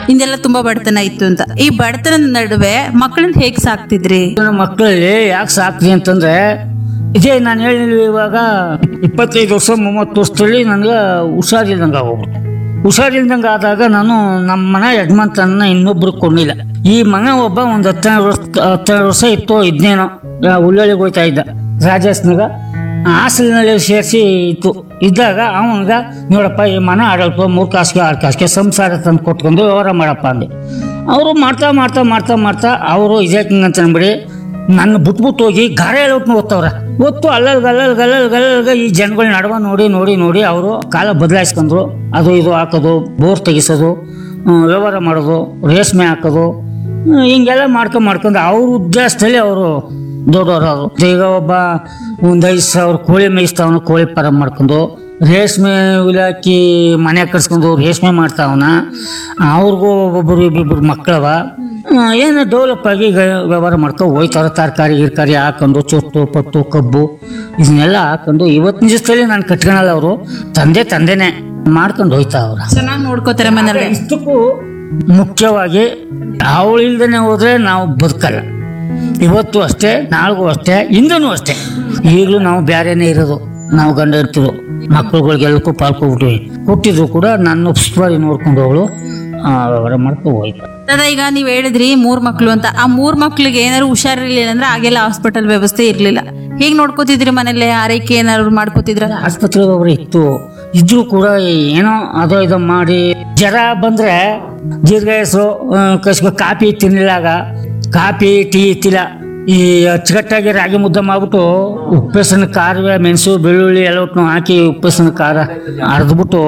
ಹಿಂದೆಲ್ಲ ತುಂಬಾ ಬಡತನ ಇತ್ತು ಅಂತ ಈ ಬಡತನದ ನಡುವೆ ಮಕ್ಕಳನ್ನ ಹೇಗ್ ಸಾಕ್ತಿದ್ರಿ ನನ್ನ ಮಕ್ಕಳಲ್ಲಿ ಯಾಕೆ ಸಾಕ್ರಿ ಅಂತಂದ್ರೆ ಇದೇ ನಾನು ಹೇಳಿದ್ವಿ ಇವಾಗ ಇಪ್ಪತ್ತೈದು ವರ್ಷ ಮೂವತ್ತು ವರ್ಷದಲ್ಲಿ ನನಗೆ ಹುಷಾರಿಲ್ದಂಗೆ ಆಗೋಗ್ಬಿಟ್ಟು ಹುಷಾರಿಲ್ದಂಗೆ ಆದಾಗ ನಾನು ನಮ್ಮ ಮನೆ ಯಜಮಾನ್ತನ ಇನ್ನೊಬ್ರು ಕೊಡಲಿಲ್ಲ ಈ ಮಗ ಒಬ್ಬ ಒಂದು ಹತ್ತೆರಡು ವರ್ಷ ಹತ್ತೆರಡು ವರ್ಷ ಇತ್ತು ಇದ್ನೇನೋ ಉಳ್ಳಳಿಗೆ ಹೋಯ್ತಾ ಇದ್ದ ರಾಜೇಶ್ನಾಗ ಹಾಸ್ಟೆಲ್ನಲ್ಲಿ ಸೇರಿಸಿ ಇತ್ತು ಇದ್ದಾಗ ಅವನಿಗ ನೋಡಪ್ಪ ಈ ಮನೆ ಆಡಲ್ಪ ಮೂರು ಕಾಸಿಗೆ ಆರು ಕಾಸಿಗೆ ಸಂಸಾರ ತಂದು ಕೊಟ್ಕೊಂಡು ವ್ಯವಹಾರ ಮಾಡಪ್ಪ ಅಂದೆ ಅವರು ಮಾಡ್ತಾ ಮಾಡ್ತಾ ಮಾಡ್ತಾ ಮಾಡ್ತಾ ಅವರು ಇದೇ ಅಂತ ಅಂದ್ಬಿಡಿ ನನ್ನ ಬಿಟ್ಬಿಟ್ಟು ಹೋಗಿ ಗಾರ ಹೇಳೋಟ್ನ ಓದ್ತವ್ರೆ ಒತ್ತು ಅಲ್ಲಲ್ ಗಲ್ಲಲ್ ಗಲ್ಲಲ್ ಗಲ್ಲಲ್ಗ ಈ ಜನಗಳ ನಡುವ ನೋಡಿ ನೋಡಿ ನೋಡಿ ಅವರು ಕಾಲ ಬದಲಾಯಿಸ್ಕೊಂಡ್ರು ಅದು ಇದು ಹಾಕೋದು ಬೋರ್ ತೆಗಿಸೋದು ಹ್ಮ್, ವ್ಯವಹಾರ ಮಾಡೋದು ರೇಷ್ಮೆ ಹಾಕೋದು ಹ್ಮ್, ಹಿಂಗೆಲ್ಲ ಮಾಡ್ಕೊಂಡು ಮಾಡ್ಕೊಂಡು ಅವ್ರ ಉದ್ದೇಶದಲ್ಲಿ ಅವರು ದೊಡ್ಡವರು ಈಗ ಒಬ್ಬ ಒಂದು ಐದು ಸಾವಿರ ಕೋಳಿ ಮೇಯಿಸ್ತಾವನ ಕೋಳಿ ಫಾರಂ ಮಾಡ್ಕೊಂಡು ರೇಷ್ಮೆ ಇಲಾಖೆ ಮನೆ ಕಟ್ಸ್ಕೊಂಡು ರೇಷ್ಮೆ ಮಾಡ್ತಾವನ ಅವ್ರಿಗೂ ಒಬ್ಬೊಬ್ಬರು ಇಬ್ಬಿಬ್ರು ಮಕ್ಕಳವ ಆ, ಏನು ಡೆವಲಪ್ ಆಗಿ ಈಗ ವ್ಯವಹಾರ ಮಾಡ್ಕೊಂಡು ಹೋಯ್ತಾರೆ ತರಕಾರಿ ಗಿರ್ಕಾರಿ ಹಾಕೊಂಡು ಚೊಟ್ಟು ಪಟ್ಟು ಕಬ್ಬು ಇದನ್ನೆಲ್ಲ ಹಾಕೊಂಡು ಇವತ್ತಿನ ದಿವಸದಲ್ಲಿ ನಾನು ಕಟ್ಕೊಳಲ್ಲ ಅವರು ತಂದೆ ತಂದೆನೇ ಮಾಡ್ಕೊಂಡು ಹೋಯ್ತಾ ಅವ್ರ ಚೆನ್ನಾಗಿ ನೋಡ್ಕೋತಾರೆ ಮನೇಲಿ ಇಷ್ಟಕ್ಕೂ ಮುಖ್ಯವಾಗಿ ಅವಳು ಇಲ್ದೇನೆ ಹೋದ್ರೆ ನಾವು ಬದುಕಲ್ಲ ಇವತ್ತು ಅಷ್ಟೇ ನಾಳೆಗೂ ಅಷ್ಟೇ ಇಂದನೂ ಅಷ್ಟೇ ಈಗಲೂ ನಾವು ಬೇರೆನೇ ಇರೋದು ನಾವು ಗಂಡ ಇರ್ತಿದ್ರು ಮಕ್ಕಳುಗಳಿಗೆಲ್ಲಕ್ಕೂ ಪಾಲ್ಕೊಬಿಟ್ವಿ ಕೊಟ್ಟಿದ್ರು ಕೂಡ ನನ್ನ ಉಸ್ತುವಾರಿ ನೋಡ್ಕೊಂಡು ಅವಳು ವ್ಯವಹಾರ ಮಾಡ್ಕೊ ಹೋಯ್ತು ದಾದಾ ಈಗ ನೀವ್ ಹೇಳಿದ್ರಿ ಮೂರ್ ಮಕ್ಳು ಅಂತ ಆ ಮೂರ್ ಮಕ್ಳಿಗೆ ಏನಾದ್ರು ಹುಷಾರಿರ್ಲಿಲ್ಲ ಅಂದ್ರೆ ಆಗೆಲ್ಲ ಹಾಸ್ಪಿಟಲ್ ವ್ಯವಸ್ಥೆ ಇರ್ಲಿಲ್ಲ ಹೇಗ್ ನೋಡ್ಕೋತಿದ್ರಿ ಮನೇಲಿ ಆರೈಕೆ ಏನಾದ್ರು ಮಾಡ್ಕೋತಿದ್ರ ಆಸ್ಪತ್ರೆ ಒಬ್ರು ಇತ್ತು ಇದ್ರು ಕೂಡ ಏನೋ ಅದೋ ಇದೋ ಮಾಡಿ ಜ್ವರ ಬಂದ್ರೆ ಜೀರಿಗೆ ಹೆಸರು ಕಸ್ಕೊ ಕಾಫಿ ತಿನ್ನಲಾಗ ಕಾಫಿ ಟೀ ತಿಲ್ಲ ಈ ಅಚ್ಚುಕಟ್ಟಾಗಿ ರಾಗಿ ಮುದ್ದೆ ಮಾಡ್ಬಿಟ್ಟು ಉಪ್ಪೆಸನ ಖಾರವೇ ಮೆಣಸು ಬೆಳ್ಳುಳ್ಳಿ ಎಲ್ಲವನ್ನೂ ಹಾಕಿ ಉಪ್ಪೆಸನ ಖಾರ ಅರ್ದ್ಬಿಟ್ಟು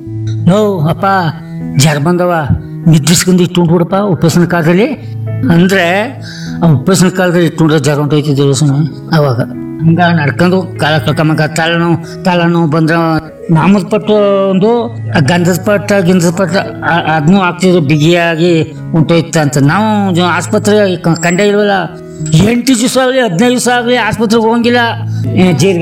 ನೋ ಅಪ್ಪ ಜ್ವರ ಬಂದವ ನಿದ್ರಿಸ್ಕೊಂಡು ಇಟ್ಟುಂಡ್ಬಿಡಪ್ಪ ಉಪ್ಪೆಸನ ಖಾರದಲ್ಲಿ ಅಂದ್ರೆ ಆ ಉಪ್ಪೆಸನ ಕಾಲದಲ್ಲಿ ಇಟ್ಟುಂಡ್ರೆ ಜ್ವರ ಹೊಂಟೋಯ್ತಿದ್ದರು ಸುಮ್ಮನೆ ಅವಾಗ ಹಂಗ ನಡ್ಕೊಂಡು ಕಾಲ ಕಳ್ಕೊಂಬ ತಲೆನೋವು ತಲೆನೋವು ಬಂದ್ರೆ ನಾಮದ ಪಟ್ಟು ಒಂದು ಆ ಗಂಧದ ಪಟ್ಟ ಗಿಂಧದ ಪಟ್ಟ ಅದನ್ನೂ ಹಾಕ್ತಿದ್ರು ಬಿಗಿಯಾಗಿ ಉಂಟೋಯ್ತು ಅಂತ ನಾವು ಜ- ಆಸ್ಪತ್ರೆ ಕ- ಕಂಡೇ ಇಲ್ವಲ್ಲ ಎಂಟು ದಿವಸ ಆಗಲಿ ಹದಿನೈದು ದಿವಸ ಆಗಲಿ ಆಸ್ಪತ್ರೆಗೆ ಹೋಗಂಗಿಲ್ಲ ಏ, ಜೀರಿಗೆ